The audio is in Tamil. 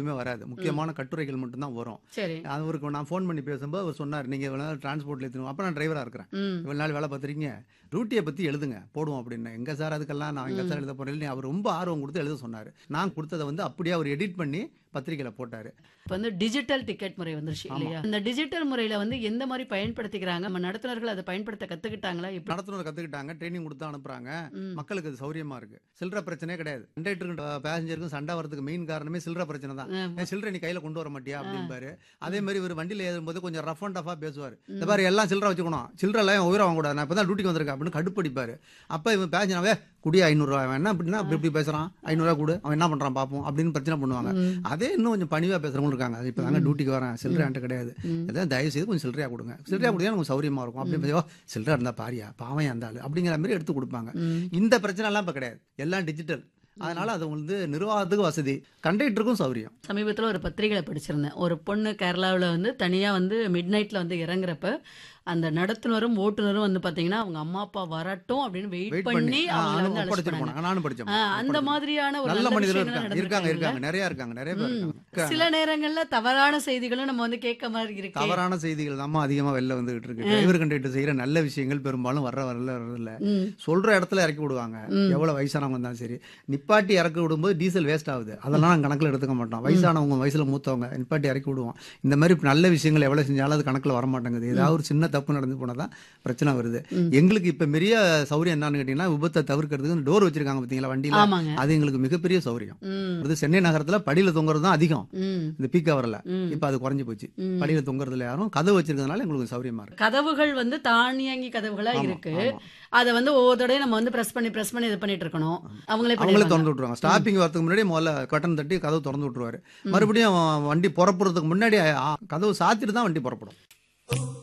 எதுவுமே வராது முக்கியமான கட்டுரைகள் மட்டும்தான் வரும் சரி அவருக்கு நான் ஃபோன் பண்ணி பேசும்போது அவர் சொன்னார் நீங்கள் இவ்வளோ நாள் டிரான்ஸ்போர்ட்டில் ஏற்றணும் அப்போ நான் டிரைவராக இருக்கிறேன் ம் இவ்வளோ நாள் வேலை பார்த்துருக்கீங்க ரூட்டியை பற்றி எழுதுங்க போடுவோம் அப்படின்னு எங்க சார் அதுக்கெல்லாம் நான் எங்க சார் எழுத போறேன் அவர் ரொம்ப ஆர்வம் கொடுத்து எழுத சொன்னார் நான் கொடுத்ததை வந்து அப்படியே அவர் எடிட் பண்ணி பத்திரிக்கையில் போட்டார் இப்போ வந்து டிஜிட்டல் டிக்கெட் முறை வந்துருச்சு இல்லையா இந்த டிஜிட்டல் முறையில வந்து எந்த மாதிரி பயன்படுத்திக்கிறாங்க நம்ம நடத்துனர்கள் அதை பயன்படுத்த கத்துக்கிட்டாங்களா எப்படி நடத்துனர் கற்றுக்கிட்டாங்க ட்ரைனிங் கொடுத்து அனுப்புகிறாங்க ம். மக்களுக்கு அது சௌரியமா இருக்கு சில்லற பிரச்சனையே கிடையாது கண்டக்டருக்கும் பேசஞ்சருக்கும் சண்டை வரதுக்கு மெயின் காரணமே சில்லற பிரச்சனை தான் ஆமா. ஏன் சில்லறை நீ கையில கொண்டு வர மாட்டியா அப்படிம்பாரு அதே மாதிரி இவர் வண்டியில ஏறும்போது கொஞ்சம் ரஃப் அண்ட் டஃபா பேசுவார் இந்த மாதிரி எல்லாம் சில்லறை வச்சுக்கணும் சில்லறை எல்லாம் உயிரை வாங்க கூடாது நான் இப்போ தான் டியூட்டிக்கு வந்திருக்கேன் அப்படின்னு கடுப்படிப்பாரு அப்போ இவன் பேசினாவே குடி ஐநூறுரூவா அவன் என்ன அப்படின்னா அப்படி இப்படி பேசுறான் ஐநூறுரூவா கொடு அவன் என்ன பண்றான் பார்ப்போம் அப்படின்னு பிரச்சனை பண்ணுவாங்க ம். அதே இன்னும் கொஞ்சம் பணிவா பேசுறவங்க இருக்காங்க இப்போ தாங்க டியூட்டிக்கு வரேன் சில்லறை என்கிட்ட கிடையாது ம். அதான் தயவு செய்து கொஞ்சம் சில்லறையா கொடுங்க சில்லறையா கொடுத்தா எனக்கு சௌரியமா இருக்கும் அப்படி பேசுவா சில்லறை இருந்தா பாரியா பாவம் இருந்தாலும் அப்படிங்கிற மாதிரி எடுத்து கொடுப்பாங்க ம். இந்த பிரச்சனை எல்லாம் இப்போ கிடையாது எல்லாம் டிஜிட்டல் அதனால அது வந்து நிர்வாகத்துக்கு வசதி கண்டக்டருக்கும் சௌரியம் சமீபத்தில் ஒரு பத்திரிகையில் படிச்சிருந்தேன் ஒரு பொண்ணு கேரளாவில் வந்து தனியாக வந்து மிட் நைட்டில் வந்து இறங்குறப்ப அந்த நடத்துனரும் ஓட்டுநரும் வந்து பார்த்தீங்கன்னா அவங்க அம்மா அப்பா வரட்டும் அப்படின்னு வெயிட் வெயிட் பண்ணி பண்ணி ஆ, அவங்கள நானும் வந்து அழைச்சிட்டு ஒப்படைச்சிட்டு போனாங்க. போனேன் நானும் படிச்சேன் ஆ, அந்த மாதிரியான ஒரு நல்ல மனிதர்கள் விஷயங்களும் இருக்காங்க இருக்காங்க நடந்திருக்காங்கல்ல? இருக்காங்க நிறைய இருக்காங்க நிறைய பேர் ம். இருக்காங்க சில நேரங்கள்ல தவறான செய்திகளும் நம்ம வந்து கேட்க மாதிரி இருக்கு தவறான செய்திகள் தான் அதிகமா வெளில வந்துகிட்டு இருக்கு டிரைவர் கண்டக்டர் செய்யற நல்ல விஷயங்கள் பெரும்பாலும் வர்ற வரல வர்றதில்ல ம். சொல்ற இடத்துல இறக்கி விடுவாங்க ம். எவ்வளவு வயசானவங்க இருந்தாலும் சரி நிப்பாட்டி இறக்கி விடும்போது டீசல் வேஸ்ட் ஆகுது அதெல்லாம் நாங்கள் கணக்கில் எடுத்துக்க மாட்டோம் வயசானவங்க வயசுல மூத்தவங்க நிப்பாட்டி இறக்கி விடுவோம் இந்த மாதிரி நல்ல விஷயங்கள் எவ்வளவு செஞ்சாலும் அது கணக்கில் வர மாட்டேங்குது ஏதாவது ஒரு சின்ன தப்பு நடந்து போனால் தான் பிரச்சனை வருது எங்களுக்கு இப்ப பெரிய சௌரியம் என்னன்னு கேட்டீங்கன்னா விபத்தை தவிர்க்கிறதுக்கு டோர் வச்சிருக்காங்க பார்த்தீங்களா வண்டியில ஆமாங்க அது எங்களுக்கு மிகப்பெரிய சௌரியம் ம். அது சென்னை நகரத்துல படியில தொங்குறது தான் அதிகம் ம். இந்த பீக் ஹவர்ல ம். இப்ப அது குறைஞ்சு போச்சு ம். படியில தொங்குறதுல யாரும் கதவு வச்சிருக்கிறதுனால எங்களுக்கு சௌரியமா இருக்கு கதவுகள் வந்து தானியங்கி கதவுகளா ஆமா, இருக்கு ஆமா. அதை வந்து ஒவ்வொரு தடவையும் நம்ம வந்து பிரஸ் பண்ணி பிரஸ் பண்ணி இது பண்ணிட்டு இருக்கணும் அவங்களே அவங்களே பண்ணிடுவாங்க. திறந்து விட்டுருவாங்க ஸ்டாப்பிங் வரதுக்கு முன்னாடி முதல்ல கட்டன் தட்டி கதவு திறந்து விட்டுருவாரு மறுபடியும் வண்டி புறப்படுறதுக்கு முன்னாடி ஆ, கதவு சாத்திட்டு தான் வண்டி புறப்படும்